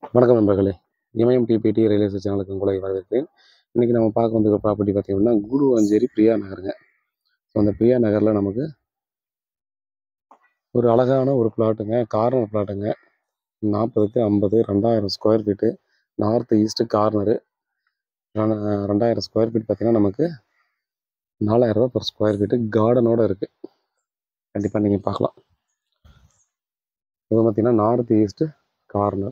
வணக்கம் நண்பர்களே இமயம் DBT railway சேனலுக்கு உங்களை வரவேற்கிறேன் இன்றைக்கி நம்ம பார்க்க வந்திருக்க ப்ராப்பர்ட்டி பார்த்தீங்கன்னா கூடுவாஞ்சேரி பிரியா நகருங்க ஸோ அந்த பிரியா நகரில் நமக்கு ஒரு அழகான ஒரு பிளாட்டுங்க கார்னர் பிளாட்டுங்க நாற்பதுக்கு ஐம்பது ரெண்டாயிரம் square feet north east corner ரெண்டாயிரம் ஸ்கொயர் ஃபீட் பார்த்தீங்கன்னா நமக்கு நாலாயிரம் ரூபா பர் ஸ்கொயர் ஃபீட்டு கார்டனோட இருக்குது கண்டிப்பாக நீங்கள் பார்க்கலாம் இது பார்த்தீங்கன்னா நார்த் ஈஸ்ட் கார்னர்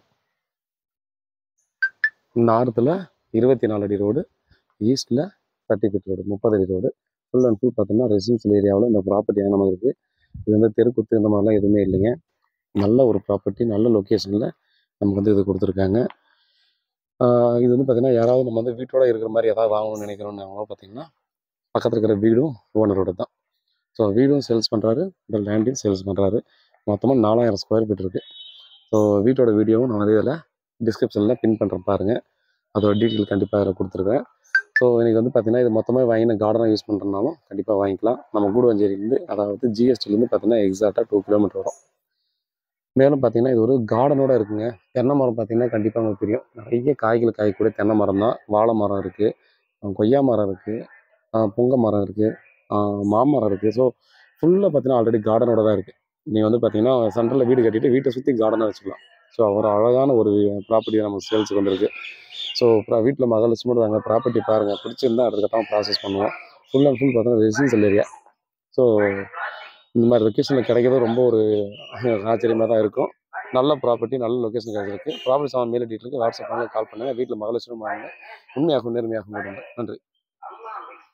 நார்த்தில் இருபத்தி நாலு அடி ரோடு ஈஸ்ட்டில் தேர்ட்டி ஃபீட் ரோடு முப்பது அடி ரோடு ஃபுல் அண்ட் ஃபுல் பார்த்தோம்னா ரெசிடென்சியல் ஏரியாவில் இந்த ப்ராப்பர்ட்டி நமக்கு இருக்குது இது வந்து தெருக்குத்து இந்த மாதிரிலாம் எதுவுமே இல்லைங்க நல்ல ஒரு ப்ராப்பர்ட்டி நல்ல லொக்கேஷனில் நமக்கு வந்து இது கொடுத்துருக்காங்க ஆஹ் இது வந்து பார்த்திங்கன்னா யாராவது நம்ம வந்து வீட்டோட இருக்கிற மாதிரி ஏதாவது வாங்கணும்னு நினைக்கிறோம்னு பார்த்தீங்கன்னா பக்கத்தில் இருக்கிற வீடும் ஓனரோட தான் ஸோ வீடும் சேல்ஸ் பண்ணுறாரு இந்த லேண்டையும் சேல்ஸ் பண்ணுறாரு மொத்தமாக நாலாயிரம் ஸ்கொயர் ஃபீட் இருக்குது ஸோ வீட்டோட வீடியோவும் நான் வந்து இதில் டிஸ்கிரிப்ஷனில் பின் பண்ணுறேன் பாருங்கள் அதோட டீட்டெயில் கண்டிப்பாக அதில் கொடுத்துருக்கேன் ஸோ எனக்கு வந்து பார்த்தீங்கன்னா இது மொத்தமாக வாங்கின கார்டனாக யூஸ் பண்ணுறதுனாலும் கண்டிப்பாக வாங்கிக்கலாம் நம்ம கூடுவஞ்சேரியிலேருந்து அதாவது ஜிஎஸ்டிலேருந்து பார்த்தீங்கன்னா எக்ஸாக்டாக டூ கிலோமீட்டர் வரும் மேலும் பார்த்தீங்கன்னா இது ஒரு கார்டனோட இருக்குங்க தென்னை மரம் பார்த்தீங்கன்னா கண்டிப்பாக உங்களுக்கு தெரியும் நிறைய காய்கள் காய்க்கக்கூடிய தென்னை மரம் தான் வாழை மரம் இருக்குது கொய்யா மரம் இருக்குது புங்க மரம் இருக்குது மாமரம் இருக்குது ஸோ ஃபுல்லாக பார்த்தீங்கன்னா ஆல்ரெடி கார்டனோட தான் இருக்குது நீங்கள் வந்து பார்த்தீங்கன்னா சென்டரில் வீடு கட்டிட்டு வீட்டை சுற்றி கார்டனாக வச்சுக்கலாம் ஸோ ஒரு அழகான ஒரு ப்ராப்பர்ட்டி நமக்கு சேல்ஸுக்கு வந்திருக்கு ஸோ வீட்டில் மகாலட்சுமி தாங்க ப்ராப்பர்ட்டி பாருங்கள் பிடிச்சிருந்தா அதுக்கப்புறம் ப்ராசஸ் பண்ணுவோம் ஃபுல் அண்ட் ஃபுல் பார்த்தீங்கன்னா ரெசிடென்சியல் ஏரியா ஸோ இந்த மாதிரி லொக்கேஷனில் கிடைக்கிறது ரொம்ப ஒரு ஆச்சரியமாக தான் இருக்கும் நல்ல ப்ராப்பர்ட்டி நல்ல லொக்கேஷன் கிடைச்சிருக்கு ப்ராப்பர்ட்டி சாமான் மேலே டீட்டெயிலுக்கு வாட்ஸ்அப் பண்ணி கால் பண்ணுங்கள் வீட்டில் மகாலட்சுமி வாங்க உண்மையாகவும் நேர்மையாகவும் முடியும் நன்றி